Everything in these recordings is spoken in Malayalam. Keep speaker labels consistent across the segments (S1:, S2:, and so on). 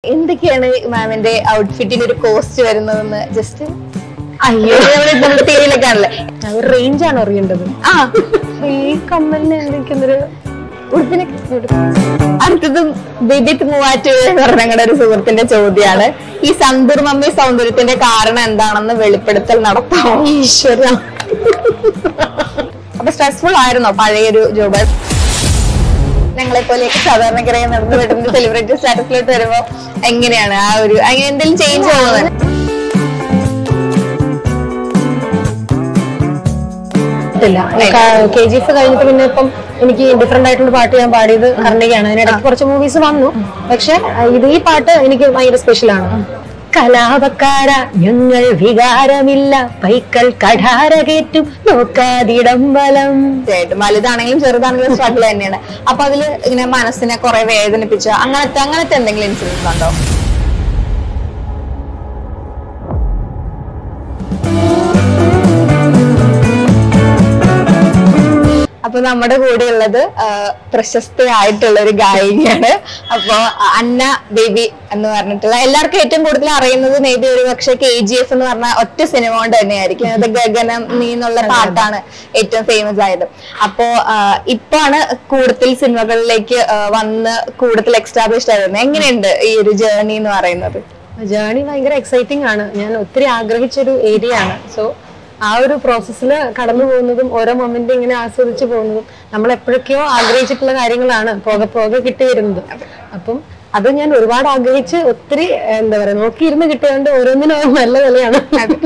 S1: എന്തൊക്കെയാണ് മാമിന്റെ ഔട്ട്ഫിറ്റിന് ഒരു കോസ്റ്റ് വരുന്നതെന്ന് ജസ്റ്റ്
S2: അയ്യോ
S1: ടി വിയിലൊക്കെ ആണല്ലേ
S2: ഒരു റേഞ്ച് ആണ് അറിയേണ്ടത്
S1: ആ
S2: ഈ കമ്മലിന് എന്തൊക്കെയൊരു
S1: ഉടുപ്പിനെ അടുത്തത് ബിബിത് മൂവാറ്റുപുഴ എന്ന് പറഞ്ഞ ഞങ്ങളുടെ ഒരു സുഹൃത്തിന്റെ ചോദ്യമാണ് ഈ സന്തൂർ മമ്മി സൗന്ദര്യത്തിന്റെ കാരണം എന്താണെന്ന് വെളിപ്പെടുത്തൽ നടത്താമോ
S2: ഈശ്വര
S1: അപ്പൊ സ്ട്രെസ്ഫുൾ ആയിരുന്നോ പഴയൊരു ജോബ് ഞങ്ങളെ പോലെയൊക്കെ സാധാരണക്കാരെ നടന്നു വരുന്ന സെലിബ്രിറ്റി സ്റ്റാറ്റസിലോട്ട് വരുമ്പോ എങ്ങനെയാണ് ആ ഒരു അങ്ങനെ എന്തെങ്കിലും ചേഞ്ച് ആവുന്നത്
S2: ഇല്ല കെ ജി എഫ് കഴിഞ്ഞിട്ട് പിന്നെ ഇപ്പം എനിക്ക് ഡിഫറെന്റ് ആയിട്ടുള്ള പാട്ട് ഞാൻ പാടിയത് കർണികയാണ് അതിനിടയ്ക്ക് കുറച്ച് മൂവീസ് വന്നു പക്ഷെ ഇത് ഈ പാട്ട് എനിക്ക് ഭയങ്കര സ്പെഷ്യലാണ് കലാപക്കാര ഞങ്ങൾ വികാരമില്ല പൈക്കൾ കഠാര കയറ്റും നോക്കാതിടംബലം
S1: തീർച്ചയായിട്ടും വലുതാണെങ്കിലും ചെറുതാണെങ്കിലും സ്ട്രഗിൾ തന്നെയാണ് അപ്പൊ അതില് ഇങ്ങനെ മനസ്സിനെ കുറെ വേദനിപ്പിച്ച അങ്ങനത്തെ അങ്ങനത്തെ എന്തെങ്കിലും ഇൻസിഡൻസ് ഉണ്ടോ അപ്പൊ നമ്മുടെ കൂടെ ഉള്ളത് പ്രശസ്തയായിട്ടുള്ള ഒരു ഗായികയാണ് അപ്പൊ അന്ന ബേബി എന്ന് പറഞ്ഞിട്ടുള്ള എല്ലാവർക്കും ഏറ്റവും കൂടുതൽ അറിയുന്നത് മേ ബി ഒരു പക്ഷെ കെ ജി എഫ് എന്ന് പറഞ്ഞ ഒറ്റ സിനിമ കൊണ്ട് തന്നെയായിരിക്കും അത് ഗഗനം നീ എന്നുള്ള പാട്ടാണ് ഏറ്റവും ഫേമസ് ആയത് അപ്പോ ഇപ്പൊ ആണ് കൂടുതൽ സിനിമകളിലേക്ക് ആ, വന്ന് കൂടുതൽ എക്സ്റ്റാബ്ലിഷ്ഡ് ആയിരുന്നത് എങ്ങനെയുണ്ട് ഈ ഒരു ജേർണി എന്ന് പറയുന്നത്
S2: ജേണി ഭയങ്കര എക്സൈറ്റിംഗ് ആണ് ഞാൻ ഒത്തിരി ആഗ്രഹിച്ചൊരു ഏരിയ ആണ് സോ ആ ഒരു പ്രോസസ്സിൽ കടന്നു പോകുന്നതും ഓരോ മൊമെന്റ് ഇങ്ങനെ ആസ്വദിച്ചു പോകുന്നതും നമ്മൾ എപ്പോഴൊക്കെയോ ആഗ്രഹിച്ചിട്ടുള്ള കാര്യങ്ങളാണ് പോകെ പോകെ കിട്ടി വരുന്നത് അപ്പം അത് ഞാൻ ഒരുപാട് ആഗ്രഹിച്ച് ഒത്തിരി എന്താ പറയാ നോക്കിയിരുന്ന് കിട്ടിയതുകൊണ്ട് ഓരോന്നിനും നല്ല വിലയാണ്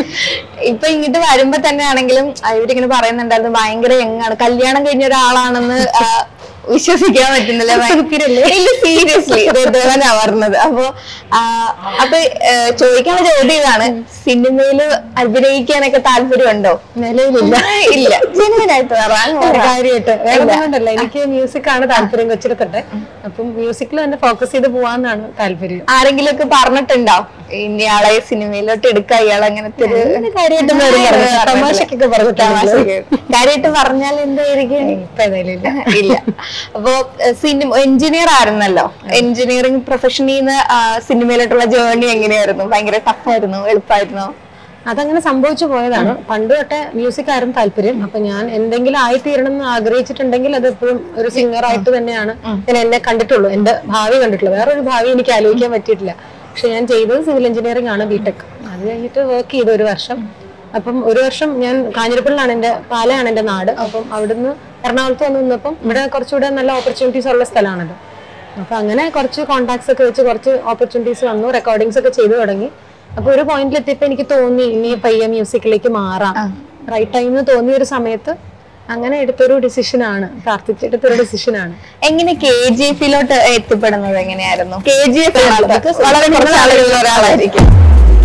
S1: ഇപ്പൊ ഇങ്ങോട്ട് വരുമ്പോ തന്നെ ആണെങ്കിലും ഇവരിങ്ങനെ പറയുന്നുണ്ടായിരുന്നു ഭയങ്കര യങ്ങാണ് കല്യാണം കഴിഞ്ഞ ഒരാളാണെന്ന് ആ, വിശ്വസിക്കാൻ പറ്റുന്നില്ല
S2: സുഖത്തിരല്ലേ?
S1: ഇല്ല സീരിയസ്ലി ദേവനാ പറഞ്ഞത് അപ്പൊ ആ, അപ്പൊ ഏ, ചോദിക്കാനുള്ള ചോദ്യം ഇതാണ് സിനിമയില് അഭിനയിക്കാനൊക്കെ താല്പര്യമുണ്ടോ
S2: നിലവിലില്ല
S1: ഇല്ല ജെന്യൂനായിട്ട്
S2: കാര്യമായിട്ട് വേറെ കൊണ്ടല്ല എനിക്ക് മ്യൂസിക് ആണ് താല്പര്യം കൊച്ചിടത്തൊട്ടെ അപ്പം മ്യൂസിക്കിൽ തന്നെ ഫോക്കസ് ചെയ്ത് പോവാന്നാണ് താല്പര്യം
S1: ആരെങ്കിലും ഒക്കെ പറഞ്ഞിട്ടുണ്ടോ ഇന്നയാളെ സിനിമയിലോട്ട് എടുക്ക ഇയാൾ അങ്ങനത്തെ ഒരു
S2: കാര്യമായിട്ടൊന്നും ആരും പറഞ്ഞിട്ടില്ല. തമാശക്കൊക്കെ പറഞ്ഞിട്ടുണ്ടെങ്കില്.
S1: കാര്യമായിട്ട് പറഞ്ഞാൽ എന്തായിരിക്കും
S2: ഇപ്പൊ ഏതായാലും ഇല്ല
S1: ഇല്ല അപ്പോ സിനിമ എഞ്ചിനീയർ ആയിരുന്നല്ലോ എഞ്ചിനീയറിംഗ് പ്രൊഫഷനിൽ നിന്ന് സിനിമയിലോട്ടുള്ള ജേർണി എങ്ങനെയായിരുന്നു ഭയങ്കര ടഫായിരുന്നു എളുപ്പമായിരുന്നോ
S2: അതങ്ങനെ സംഭവിച്ചു പോയതാണ് പണ്ട് തൊട്ടേ മ്യൂസിക് ആയിരുന്നു താല്പര്യം അപ്പൊ ഞാൻ എന്തെങ്കിലും ആയിത്തീരണം എന്ന് ആഗ്രഹിച്ചിട്ടുണ്ടെങ്കിൽ അത് എപ്പോഴും ഒരു സിംഗർ ആയിട്ട് തന്നെയാണ് ഞാൻ എന്നെ കണ്ടിട്ടുള്ളൂ എന്റെ ഭാവി കണ്ടിട്ടുള്ളൂ വേറൊരു ഭാവി എനിക്ക് ആലോചിക്കാൻ പറ്റിയിട്ടില്ല പക്ഷെ ഞാൻ ചെയ്തത് സിവിൽ എഞ്ചിനീയറിംഗ് ആണ് ബിടെക് അത് കഴിഞ്ഞിട്ട് വർക്ക് ചെയ്തു ഒരു വർഷം അപ്പം ഒരു വർഷം ഞാൻ കാഞ്ഞിരപ്പള്ളിലാണ് എന്റെ പാലയാണ് എന്റെ നാട് അപ്പം അവിടുന്ന് എറണാകുളത്ത് വന്ന് നിന്നപ്പം ഇവിടെ കുറച്ചുകൂടെ നല്ല ഓപ്പർച്യൂണിറ്റീസ് ഉള്ള സ്ഥലമാണത് അപ്പൊ അങ്ങനെ കുറച്ച് കോൺടാക്ട്സ് ഒക്കെ വെച്ച് കുറച്ച് ഓപ്പർച്യൂണിറ്റീസ് വന്നു റെക്കോർഡിങ്സ് ഒക്കെ ചെയ്തു തുടങ്ങി അപ്പൊ ഒരു പോയിന്റിൽ എത്തിയപ്പോ എനിക്ക് തോന്നി ഇനി പയ്യെ മ്യൂസിക്കിലേക്ക് മാറാം റൈറ്റ് ടൈം എന്ന് തോന്നിയ ഒരു സമയത്ത് അങ്ങനെ എടുത്തൊരു ഡിസിഷൻ ആണ് പ്രാർത്ഥിച്ചെടുത്തൊരു ഡിസിഷൻ ആണ്
S1: എങ്ങനെ കെ ജി എഫിലോട്ട് എത്തിപ്പെടുന്നത് എങ്ങനെയായിരുന്നു കെ ജി എഫ് വളരെ കുറച്ച് ആളുകളുള്ള ഒരാളായിരിക്കും